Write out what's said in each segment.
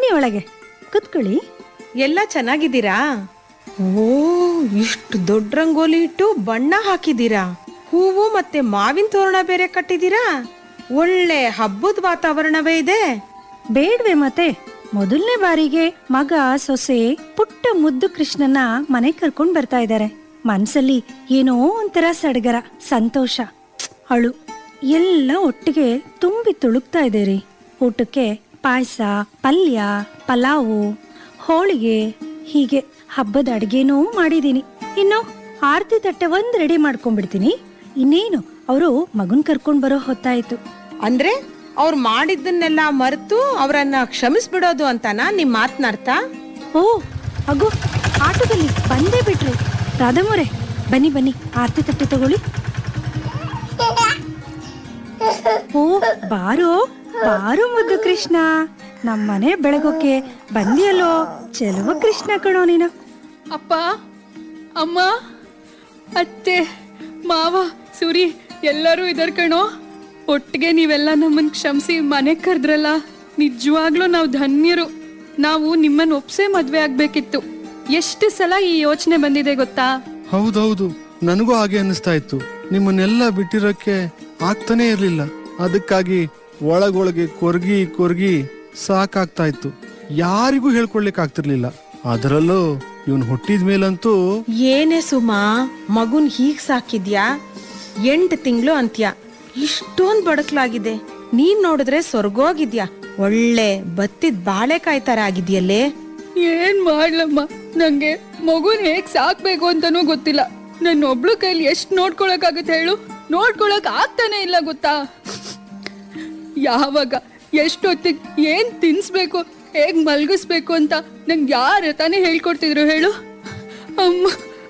ಬನ್ನಿ ಒಳಗೆ ಕುತ್ಕೊಳ್ಳಿ ಎಲ್ಲ ಚೆನ್ನಾಗಿದ್ದೀರಾ ಓ ಇಷ್ಟು ದೊಡ್ಡ ರಂಗೋಲಿ ಇಟ್ಟು ಬಣ್ಣ ಹಾಕಿದ್ದೀರಾ ಹೂವು ಮತ್ತೆ ಮಾವಿನ ತೋರಣ ಬೇರೆ ಕಟ್ಟಿದ್ದೀರಾ ಒಳ್ಳೆ ಹಬ್ಬದ ವಾತಾವರಣವೇ ಇದೆ ಬೇಡ್ವೆ ಮತ್ತೆ ಮೊದಲನೇ ಬಾರಿಗೆ ಮಗ ಸೊಸೆ ಪುಟ್ಟ ಮುದ್ದು ಕೃಷ್ಣನ ಮನೆ ಕರ್ಕೊಂಡ್ ಬರ್ತಾ ಇದ್ದಾರೆ ಮನ್ಸಲ್ಲಿ ಏನೋ ಒಂಥರ ಸಡಗರ ಸಂತೋಷ ಅಳು ಎಲ್ಲ ಒಟ್ಟಿಗೆ ತುಂಬಿ ತುಳುಕ್ತಾ ಇದೆ ರೀ ಊಟಕ್ಕೆ ಪಾಯಸ ಪಲ್ಯ ಪಲಾವು ಹೋಳಿಗೆ ಹೀಗೆ ಹಬ್ಬದ ಅಡ್ಗೆನೂ ಮಾಡಿದೀನಿ ಇನ್ನು ಆರತಿ ತಟ್ಟೆ ಒಂದ್ ರೆಡಿ ಮಾಡ್ಕೊಂಡ್ಬಿಡ್ತೀನಿ ಇನ್ನೇನು ಅವರು ಮಗುನ್ ಕರ್ಕೊಂಡ್ ಬರೋ ಹೊತ್ತಾಯ್ತು ಅಂದ್ರೆ ಅವ್ರು ಮಾಡಿದ್ದನ್ನೆಲ್ಲ ಮರೆತು ಅವರನ್ನ ಕ್ಷಮಿಸ್ಬಿಡೋದು ಅಂತನಾ ನಿಮ್ ಮಾತನಾಡ್ತಾ ಓ ಅಗೋ ಆಟೋದಲ್ಲಿ ಬಂದೇ ಬಿಟ್ರು ರಾಧಮೋರೆ ಬನ್ನಿ ಬನ್ನಿ ಆರತಿ ತಟ್ಟೆ ತಗೊಳ್ಳಿ ಓ ಬಾರೋ ಬಾರೋ ಮುದ್ದು ಕೃಷ್ಣ ನಮ್ಮನೆ ಬೆಳಗೋಕೆ ಬಂದಿಯಲ್ಲೋ ಚೆಲುವ ಕೃಷ್ಣ ಕಣೋ ನೀನು ಅಪ್ಪ ಅಮ್ಮ ಅತ್ತೆ ಮಾವ ಸುರಿ ಎಲ್ಲರೂ ಇದರ್ ಕಣೋ ಒಟ್ಟಿಗೆ ನೀವೆಲ್ಲ ನಮ್ಮನ್ ಕ್ಷಮಿಸಿ ಮನೆಗ್ ಕರೆದ್ರಲ್ಲ ನಿಜವಾಗ್ಲೂ ನಾವು ಧನ್ಯರು ನಾವು ನಿಮ್ಮನ್ನ ಒಪ್ಸೆ ಮದ್ವೆ ಆಗ್ಬೇಕಿತ್ತು ಎಷ್ಟು ಸಲ ಈ ಯೋಚನೆ ಬಂದಿದೆ ಗೊತ್ತಾ ಹೌದೌದು ನನಗೂ ಹಾಗೆ ಅನ್ನಿಸ್ತಾ ಇತ್ತು ನಿಮ್ಮನ್ನೆಲ್ಲ ಬಿಟ್ಟಿರೋಕ್ಕೆ ಆಗ್ತಾನೆ ಇರ್ಲಿಲ್ಲ ಅದಕ್ಕಾಗಿ ಒಳಗೊಳಗೆ ಕೊರ್ಗಿ ಕೊರ್ಗಿ ಸಾಕಾಗ್ತಾ ಇತ್ತು ಯಾರಿಗೂ ಹೇಳ್ಕೊಳ್ಲಿಕ್ಕೆ ಆಗ್ತಿರ್ಲಿಲ್ಲ ಅದರಲ್ಲೂ ಇವನ್ ಹುಟ್ಟಿದ ಮೇಲಂತೂ ಏನೇ ಸುಮಾ ಮಗುನ್ ಹೀಗ್ ಸಾಕಿದ್ಯಾ ಎಂಟು ತಿಂಗಳು ಅಂತ್ಯ ಇಷ್ಟೊಂದ್ ಬಡಕ್ಲಾಗಿದೆ ನೀನ್ ನೋಡಿದ್ರೆ ಸ್ವರ್ಗೋಗಿದ್ಯಾ ಒಳ್ಳೆ ಬತ್ತಿದ್ ಬಾಳೆಕಾಯಿ ತರ ಆಗಿದ್ಯಲ್ಲೇ ಏನ್ ಮಾಡ್ಲಮ್ಮ ನಂಗೆ ಮಗುನ್ ಹೇಗ್ ಸಾಕ್ಬೇಕು ಅಂತಾನೂ ಗೊತ್ತಿಲ್ಲ ನನ್ನ ಒಬ್ಳು ಕೈಲಿ ಎಷ್ಟ್ ನೋಡ್ಕೊಳಕ್ ಹೇಳು ನೋಡ್ಕೊಳಕ್ ಆಗ್ತಾನೆ ಇಲ್ಲ ಗೊತ್ತಾ ಯಾವಾಗ ಎಷ್ಟೊತ್ತಿಗೆ ಏನ್ ತಿನ್ಸ್ಬೇಕು ಹೇಗ್ ಮಲ್ಗಿಸ್ಬೇಕು ಅಂತ ನಂಗೆ ಯಾರು ತಾನೇ ಹೇಳ್ಕೊಡ್ತಿದ್ರು ಹೇಳು ಅಮ್ಮ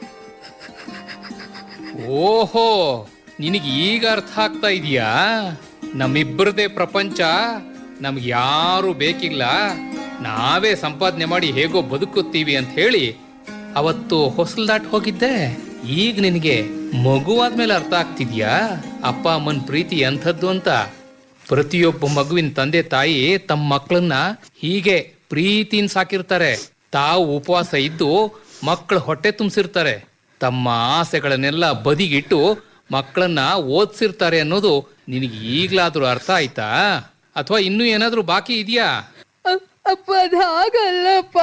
ಓಹೋ ನಿನಗೆ ಈಗ ಅರ್ಥ ಆಗ್ತಾ ಇದೆಯಾ ನಮ್ಮಿಬ್ಬರದೇ ಪ್ರಪಂಚ ನಮ್ಗೆ ಯಾರು ಬೇಕಿಲ್ಲ ನಾವೇ ಸಂಪಾದನೆ ಮಾಡಿ ಹೇಗೋ ಬದುಕುತ್ತೀವಿ ಅಂತ ಹೇಳಿ ಅವತ್ತು ಹೊಸಲ್ ದಾಟ್ ಹೋಗಿದ್ದೆ ಈಗ ನಿನಗೆ ಮಗುವಾದ್ಮೇಲೆ ಅರ್ಥ ಆಗ್ತಿದ್ಯಾ ಅಪ್ಪ ಅಮ್ಮನ ಪ್ರೀತಿ ಎಂಥದ್ದು ಅಂತ ಪ್ರತಿಯೊಬ್ಬ ಮಗುವಿನ ತಂದೆ ತಾಯಿ ತಮ್ಮ ಮಕ್ಕಳನ್ನ ಹೀಗೆ ಪ್ರೀತಿಯಿಂದ ಸಾಕಿರ್ತಾರೆ ತಾವು ಉಪವಾಸ ಇದ್ದು ಮಕ್ಕಳ ಹೊಟ್ಟೆ ತುಂಬಿಸಿರ್ತಾರೆ ತಮ್ಮ ಆಸೆಗಳನ್ನೆಲ್ಲ ಬದಿಗಿಟ್ಟು ಮಕ್ಕಳನ್ನ ಓದಿಸಿರ್ತಾರೆ ಅನ್ನೋದು ನಿನಗೆ ಈಗ್ಲಾದ್ರೂ ಅರ್ಥ ಆಯ್ತಾ ಅಥವಾ ಇನ್ನೂ ಏನಾದ್ರೂ ಬಾಕಿ ಇದೆಯಾ ಅ- ಅಪ್ಪ ಅದು ಹಾಗಲ್ಲಪ್ಪ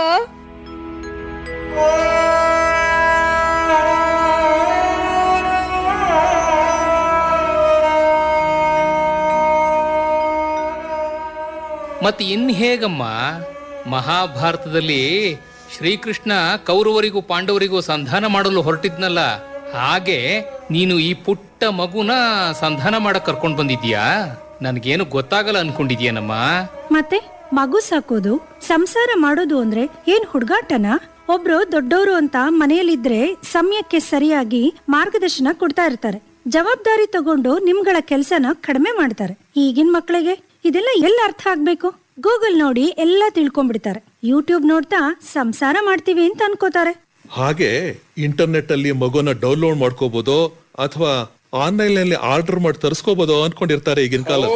ಮತ್ತೆ ಇನ್ ಹೇಗಮ್ಮ ಮಹಾಭಾರತದಲ್ಲಿ ಶ್ರೀಕೃಷ್ಣ ಕೌರವರಿಗೂ ಪಾಂಡವರಿಗೂ ಸಂಧಾನ ಮಾಡಲು ಹೊರಟಿದ್ನಲ್ಲ ಹಾಗೆ ನೀನು ಈ ಪುಟ್ಟ ಮಗುನ ಸಂಧಾನ ಮಾಡಕ್ ಕರ್ಕೊಂಡ್ ಬಂದಿದ್ಯಾ ನನ್ಗೇನು ಗೊತ್ತಾಗಲ್ಲ ಅನ್ಕೊಂಡಿದ್ಯಾನಮ್ಮ ಮತ್ತೆ ಮಗು ಸಾಕೋದು ಸಂಸಾರ ಮಾಡೋದು ಅಂದ್ರೆ ಏನ್ ಹುಡುಗಾಟನ ಒಬ್ರು ದೊಡ್ಡವರು ಅಂತ ಮನೆಯಲ್ಲಿದ್ರೆ ಸಮಯಕ್ಕೆ ಸರಿಯಾಗಿ ಮಾರ್ಗದರ್ಶನ ಕೊಡ್ತಾ ಇರ್ತಾರೆ ಜವಾಬ್ದಾರಿ ತಗೊಂಡು ನಿಮ್ಗಳ ಕೆಲ್ಸನ ಕಡಿಮೆ ಮಾಡ್ತಾರೆ ಈಗಿನ ಮಕ್ಕಳಿಗೆ ಇದೆಲ್ಲ ಎಲ್ಲ ಅರ್ಥ ಆಗ್ಬೇಕು ಗೂಗಲ್ ನೋಡಿ ಎಲ್ಲ ತಿಳ್ಕೊಂಡ್ಬಿಡ್ತಾರೆ ಯೂಟ್ಯೂಬ್ ನೋಡ್ತಾ ಸಂಸಾರ ಮಾಡ್ತೀವಿ ಅಂತ ಅನ್ಕೋತಾರೆ ಹಾಗೆ ಇಂಟರ್ನೆಟ್ ಅಲ್ಲಿ ಮಗುನ ಡೌನ್ಲೋಡ್ ಮಾಡ್ಕೋಬಹುದು ಅಥವಾ ಆನ್ಲೈನ್ ನಲ್ಲಿ ಆರ್ಡರ್ ಮಾಡಿ ತರಿಸ್ಕೋಬಹುದು ಅನ್ಕೊಂಡಿರ್ತಾರೆ ಈಗಿನ ಕಾಲ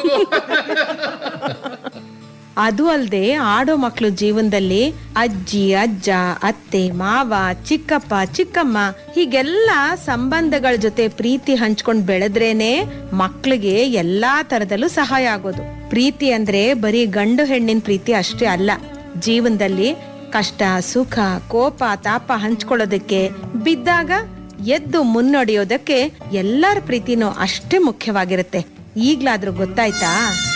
ಅದು ಅಲ್ಲದೆ ಆಡೋ ಮಕ್ಕಳು ಜೀವನದಲ್ಲಿ ಅಜ್ಜಿ ಅಜ್ಜ ಅತ್ತೆ ಮಾವ ಚಿಕ್ಕಪ್ಪ ಚಿಕ್ಕಮ್ಮ ಹೀಗೆಲ್ಲ ಸಂಬಂಧಗಳ ಜೊತೆ ಪ್ರೀತಿ ಹಂಚ್ಕೊಂಡ್ ಬೆಳೆದ್ರೇನೆ ಮಕ್ಳಿಗೆ ಎಲ್ಲಾ ತರದಲ್ಲೂ ಸಹಾಯ ಆಗೋದು ಪ್ರೀತಿ ಅಂದ್ರೆ ಬರೀ ಗಂಡು ಹೆಣ್ಣಿನ ಪ್ರೀತಿ ಅಷ್ಟೇ ಅಲ್ಲ ಜೀವನದಲ್ಲಿ ಕಷ್ಟ ಸುಖ ಕೋಪ ತಾಪ ಹಂಚ್ಕೊಳ್ಳೋದಕ್ಕೆ ಬಿದ್ದಾಗ ಎದ್ದು ಮುನ್ನಡೆಯೋದಕ್ಕೆ ಎಲ್ಲರ ಪ್ರೀತಿನೂ ಅಷ್ಟೇ ಮುಖ್ಯವಾಗಿರುತ್ತೆ ಈಗ್ಲಾದ್ರೂ ಗೊತ್ತಾಯ್ತಾ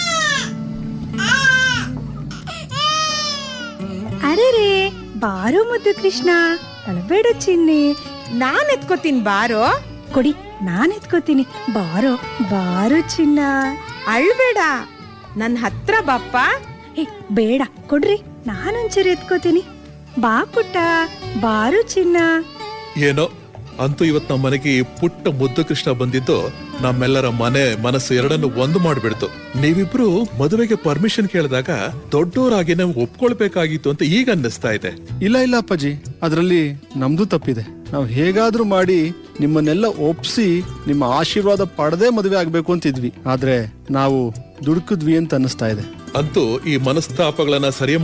ಅರೆ ರೇ ಬಾರು ಮುದ್ದು ಕೃಷ್ಣ ಅಳಬೇಡ ಚಿನ್ನಿ ನಾನ್ ಎತ್ಕೋತೀನಿ ಬಾರೋ ಕೊಡಿ ನಾನ್ ಎತ್ಕೋತೀನಿ ಬಾರೋ ಬಾರು ಚಿನ್ನ ಅಳ್ಬೇಡ ನನ್ ಹತ್ರ ಬಾಪ್ಪ ಏ ಬೇಡ ಕೊಡ್ರಿ ನಾನೊಂಚೂರು ಎತ್ಕೋತೀನಿ ಬಾ ಪುಟ್ಟ ಬಾರು ಚಿನ್ನ ಏನೋ ಅಂತೂ ಇವತ್ ನಮ್ಮ ಮನೆಗೆ ಈ ಪುಟ್ಟ ಮುದ್ದು ಕೃಷ್ಣ ಬಂದಿದ್ದು ನಮ್ಮೆಲ್ಲರ ಮನೆ ಮನಸ್ಸು ಎರಡನ್ನು ಒಂದು ಮಾಡ್ಬಿಡ್ತು ನೀವಿಬ್ರು ಮದುವೆಗೆ ಪರ್ಮಿಷನ್ ಕೇಳಿದಾಗ ದೊಡ್ಡವರಾಗಿ ನಾವು ಒಪ್ಕೊಳ್ಬೇಕಾಗಿತ್ತು ಅಂತ ಈಗ ಅನ್ನಿಸ್ತಾ ಇದೆ ಇಲ್ಲ ಇಲ್ಲ ಅಪ್ಪಾಜಿ ಅದರಲ್ಲಿ ನಮ್ದು ತಪ್ಪಿದೆ ನಾವು ಹೇಗಾದ್ರೂ ಮಾಡಿ ನಿಮ್ಮನ್ನೆಲ್ಲ ಒಪ್ಸಿ ನಿಮ್ಮ ಆಶೀರ್ವಾದ ಪಡೆದೇ ಮದುವೆ ಆಗ್ಬೇಕು ಅಂತಿದ್ವಿ ಆದ್ರೆ ನಾವು ದುಡುಕಿದ್ವಿ ಅಂತ ಅನ್ನಿಸ್ತಾ ಇದೆ ಅಂತೂ ಈ ಮನಸ್ತಾಪಗಳನ್ನ ಸರಿ